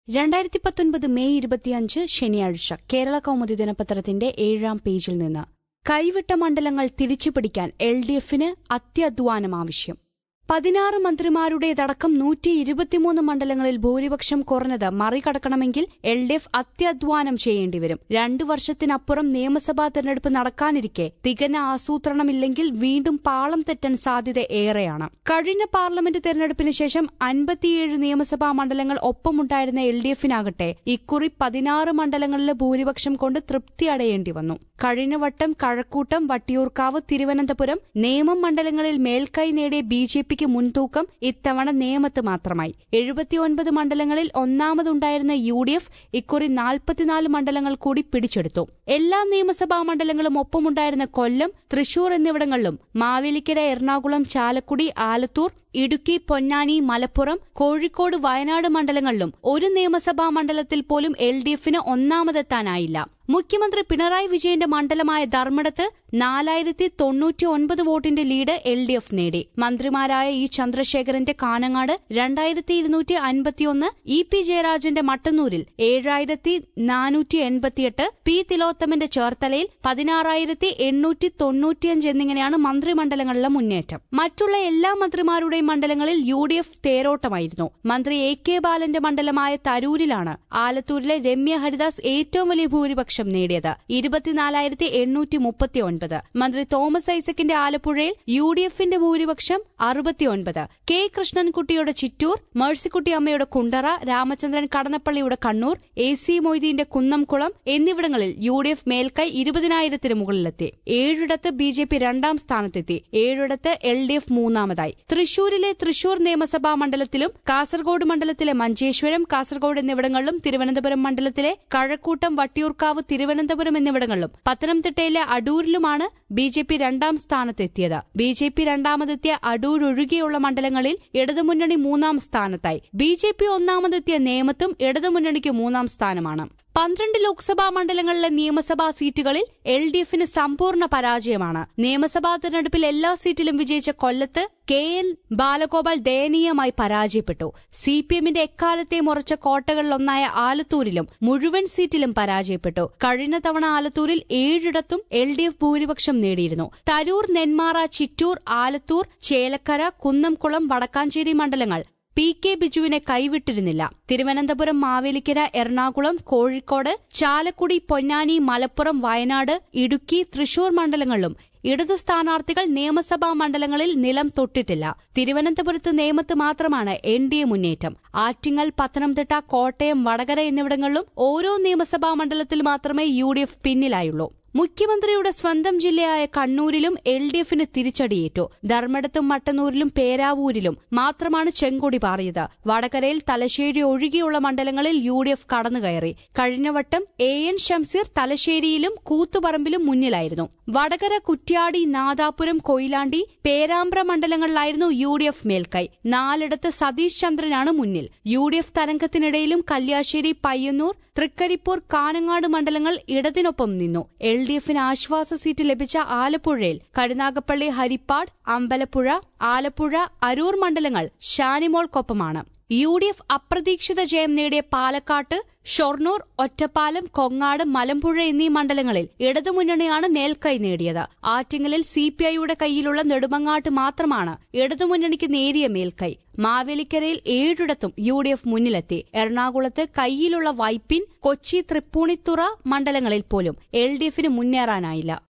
രണ്ടായിരത്തി പത്തൊൻപത് മെയ് ഇരുപത്തിയഞ്ച് ശനിയാഴ്ച കേരള കൗമുദി ദിനപത്രത്തിന്റെ ഏഴാം പേജിൽ നിന്ന് കൈവിട്ട മണ്ഡലങ്ങൾ തിരിച്ചുപിടിക്കാൻ എൽ ഡി എഫിന് അത്യധ്വാനം ആവശ്യം പതിനാറ് മന്ത്രിമാരുടേതടക്കം നൂറ്റി ഇരുപത്തിമൂന്ന് മണ്ഡലങ്ങളിൽ ഭൂരിപക്ഷം കുറഞ്ഞത് മറികടക്കണമെങ്കിൽ എൽ ഡി എഫ് അത്യധ്വാനം ചെയ്യേണ്ടിവരും രണ്ടു വർഷത്തിനപ്പുറം നിയമസഭാ തെരഞ്ഞെടുപ്പ് നടക്കാനിരിക്കെ തികഞ്ഞ ആസൂത്രണമില്ലെങ്കിൽ വീണ്ടും പാളം തെറ്റാൻ സാധ്യത ഏറെയാണ് കഴിഞ്ഞ പാർലമെന്റ് തെരഞ്ഞെടുപ്പിന് ശേഷം അൻപത്തിയേഴ് നിയമസഭാ മണ്ഡലങ്ങൾ ഒപ്പമുണ്ടായിരുന്ന എൽ ഡി എഫിനാകട്ടെ ഇക്കുറി പതിനാറ് മണ്ഡലങ്ങളിലെ ഭൂരിപക്ഷം കൊണ്ട് തൃപ്തി അടയേണ്ടി വന്നു കഴിഞ്ഞ വട്ടം കഴക്കൂട്ടം വട്ടിയൂർക്കാവ് തിരുവനന്തപുരം നേമം മണ്ഡലങ്ങളിൽ മേൽക്കൈ നേടിയ ബി ജെ പിക്ക് മുൻതൂക്കം ഇത്തവണ നേമത്ത് മാത്രമായി എഴുപത്തിയൊൻപത് മണ്ഡലങ്ങളിൽ ഒന്നാമതുണ്ടായിരുന്ന യു ഡി എഫ് ഇക്കുറി നാൽപ്പത്തിനാല് മണ്ഡലങ്ങൾ കൂടി പിടിച്ചെടുത്തു എല്ലാ നിയമസഭാ മണ്ഡലങ്ങളും ഒപ്പമുണ്ടായിരുന്ന കൊല്ലം തൃശൂർ എന്നിവിടങ്ങളിലും മാവേലിക്കര എറണാകുളം ചാലക്കുടി ആലത്തൂർ ഇടുക്കി പൊന്നാനി മലപ്പുറം കോഴിക്കോട് വയനാട് മണ്ഡലങ്ങളിലും ഒരു നിയമസഭാ മണ്ഡലത്തിൽ പോലും എൽ ഡി എഫിന് ഒന്നാമതെത്താനായില്ല മുഖ്യമന്ത്രി പിണറായി വിജയന്റെ മണ്ഡലമായ ധർമ്മടത്ത് നാലായിരത്തി തൊണ്ണൂറ്റി ഒൻപത് വോട്ടിന്റെ ലീഡ് എൽ ഡി എഫ് നേടി മന്ത്രിമാരായ ഇ ചന്ദ്രശേഖരന്റെ കാനങ്ങാട് രണ്ടായിരത്തി ഇരുന്നൂറ്റി അൻപത്തിയൊന്ന് ഇ പി ജയരാജന്റെ മട്ടന്നൂരിൽ ഏഴായിരത്തി നാനൂറ്റി എൺപത്തിയെട്ട് പി തിലോത്തമന്റെ ചേർത്തലയിൽ പതിനാറായിരത്തി എണ്ണൂറ്റി തൊണ്ണൂറ്റിയഞ്ച് എന്നിങ്ങനെയാണ് മന്ത്രിമണ്ഡലങ്ങളിലെ മുന്നേറ്റം മറ്റുള്ള എല്ലാ മന്ത്രിമാരുടെയും മണ്ഡലങ്ങളിൽ യു ഡി എഫ് തേരോട്ടമായിരുന്നു മന്ത്രി എ കെ ബാലന്റെ മണ്ഡലമായ തരൂരിലാണ് ആലത്തൂരിലെ രമ്യ ഹരിദാസ് ഏറ്റവും വലിയ ഭൂരിപക്ഷം നേടിയത് ഇരുപത്തിനാലായിരത്തി എണ്ണൂറ്റി മുപ്പത്തിയൊൻപത് മന്ത്രി തോമസ് ഐസക്കിന്റെ ആലപ്പുഴയിൽ യു ഡി എഫിന്റെ ഭൂരിപക്ഷം അറുപത്തിയൊൻപത് കെ കൃഷ്ണൻകുട്ടിയുടെ ചിറ്റൂർ മേഴ്സിക്കുട്ടി അമ്മയുടെ കുണ്ടറ രാമചന്ദ്രൻ കടന്നപ്പള്ളിയുടെ കണ്ണൂർ എ സി മൊയ്തീന്റെ കുന്നംകുളം എന്നിവിടങ്ങളിൽ യു ഡി എഫ് മേൽക്കൈ ഇരുപതിനായിരത്തിന് മുകളിലെത്തി ഏഴിടത്ത് ബി ജെ പി രണ്ടാം സ്ഥാനത്തെത്തി ഏഴിടത്ത് എൽ ഡി എഫ് മൂന്നാമതായി തൃശൂരിലെ തൃശൂർ നിയമസഭാ മണ്ഡലത്തിലും കാസർഗോഡ് മണ്ഡലത്തിലെ മഞ്ചേശ്വരം കാസർഗോഡ് എന്നിവിടങ്ങളിലും തിരുവനന്തപുരം മണ്ഡലത്തിലെ കഴക്കൂട്ടം വട്ടിയൂർക്കാവ് തിരുവനന്തപുരം എന്നിവിടങ്ങളിലും പത്തനംതിട്ടയിലെ അടൂരിലുമാണ് ബി ജെ പി രണ്ടാം സ്ഥാനത്തെത്തിയത് ബി ജെ പി രണ്ടാമതെത്തിയ അടൂർ ഒഴികെയുള്ള മണ്ഡലങ്ങളിൽ ഇടതുമുന്നണി മൂന്നാം സ്ഥാനത്തായി ബി ജെ പി ഒന്നാമതെത്തിയ നേമത്തും ഇടതുമുന്നണിക്ക് മൂന്നാം സ്ഥാനമാണ് പന്ത്രണ്ട് ലോക്സഭാ മണ്ഡലങ്ങളിലെ നിയമസഭാ സീറ്റുകളിൽ എൽ ഡി എഫിന് സമ്പൂർണ്ണ പരാജയമാണ് നിയമസഭാ തെരഞ്ഞെടുപ്പിൽ എല്ലാ സീറ്റിലും വിജയിച്ച കൊല്ലത്ത് കെ എൻ ബാലഗോപാൽ ദയനീയമായി പരാജയപ്പെട്ടു സി പി എമ്മിന്റെ എക്കാലത്തെയും ഉറച്ച കോട്ടകളിലൊന്നായ ആലത്തൂരിലും മുഴുവൻ സീറ്റിലും പരാജയപ്പെട്ടു കഴിഞ്ഞ തവണ ആലത്തൂരിൽ ഏഴിടത്തും എൽ ഡി എഫ് ഭൂരിപക്ഷം നേടിയിരുന്നു തരൂർ നെന്മാറ ചിറ്റൂർ ആലത്തൂർ ചേലക്കര കുന്നംകുളം വടക്കാഞ്ചേരി മണ്ഡലങ്ങൾ പി കെ ബിജുവിനെ കൈവിട്ടിരുന്നില്ല തിരുവനന്തപുരം മാവേലിക്കര എറണാകുളം കോഴിക്കോട് ചാലക്കുടി പൊന്നാനി മലപ്പുറം വയനാട് ഇടുക്കി തൃശൂർ മണ്ഡലങ്ങളിലും ഇടതു സ്ഥാനാർത്ഥികൾ നിയമസഭാ മണ്ഡലങ്ങളിൽ നിലം തൊട്ടിട്ടില്ല തിരുവനന്തപുരത്ത് നേമത്ത് മാത്രമാണ് എൻ ഡി എ മുന്നേറ്റം ആറ്റിങ്ങൽ പത്തനംതിട്ട കോട്ടയം വടകര എന്നിവിടങ്ങളിലും ഓരോ നിയമസഭാ മണ്ഡലത്തിൽ മാത്രമേ യു പിന്നിലായുള്ളൂ മുഖ്യമന്ത്രിയുടെ സ്വന്തം ജില്ലയായ കണ്ണൂരിലും എൽ ഡി എഫിന് തിരിച്ചടിയേറ്റു ധർമ്മടത്തും മട്ടന്നൂരിലും പേരാവൂരിലും മാത്രമാണ് ചെങ്കൊടി പാറിയത് വടകരയിൽ തലശ്ശേരി ഒഴികെയുള്ള മണ്ഡലങ്ങളിൽ യു ഡി എഫ് കടന്നുകയറി കഴിഞ്ഞവട്ടം എ എൻ ഷംസീർ തലശ്ശേരിയിലും കൂത്തുപറമ്പിലും മുന്നിലായിരുന്നു വടകര കുറ്റ്യാടി നാദാപുരം കൊയിലാണ്ടി പേരാമ്പ്ര മണ്ഡലങ്ങളിലായിരുന്നു യു ഡി എഫ് മേൽക്കൈ നാലിടത്ത് സതീഷ് ചന്ദ്രനാണ് മുന്നിൽ യു ഡി എഫ് തരംഗത്തിനിടയിലും കല്യാശ്ശേരി പയ്യന്നൂർ തൃക്കരിപ്പൂർ കാനങ്ങാട് മണ്ഡലങ്ങൾ ഇടതിനൊപ്പം നിന്നു എൽ ഡി എഫിന് ആശ്വാസ സീറ്റ് ലഭിച്ച ആലപ്പുഴയിൽ കരുനാഗപ്പള്ളി ഹരിപ്പാട് അമ്പലപ്പുഴ ആലപ്പുഴ അരൂർ മണ്ഡലങ്ങൾ ഷാനിമോൾക്കൊപ്പമാണ് യു ഡി എഫ് അപ്രതീക്ഷിത ജയം നേടിയ പാലക്കാട്ട് ഷൊർണൂർ ഒറ്റപ്പാലം കൊങ്ങാട് മലമ്പുഴ എന്നീ മണ്ഡലങ്ങളിൽ ഇടതുമുന്നണിയാണ് മേൽക്കൈ നേടിയത് ആറ്റിങ്ങലിൽ സി പി ഐയുടെ കയ്യിലുള്ള നെടുമങ്ങാട്ട് മാത്രമാണ് ഇടതുമുന്നണിക്ക് നേരിയ മേൽക്കൈ മാവേലിക്കരയിൽ ഏഴിടത്തും യു ഡി എഫ് മുന്നിലെത്തി എറണാകുളത്ത് കയ്യിലുള്ള വൈപ്പിൻ കൊച്ചി തൃപ്പൂണിത്തുറ മണ്ഡലങ്ങളിൽ പോലും എൽ ഡി എഫിന് മുന്നേറാനായില്ല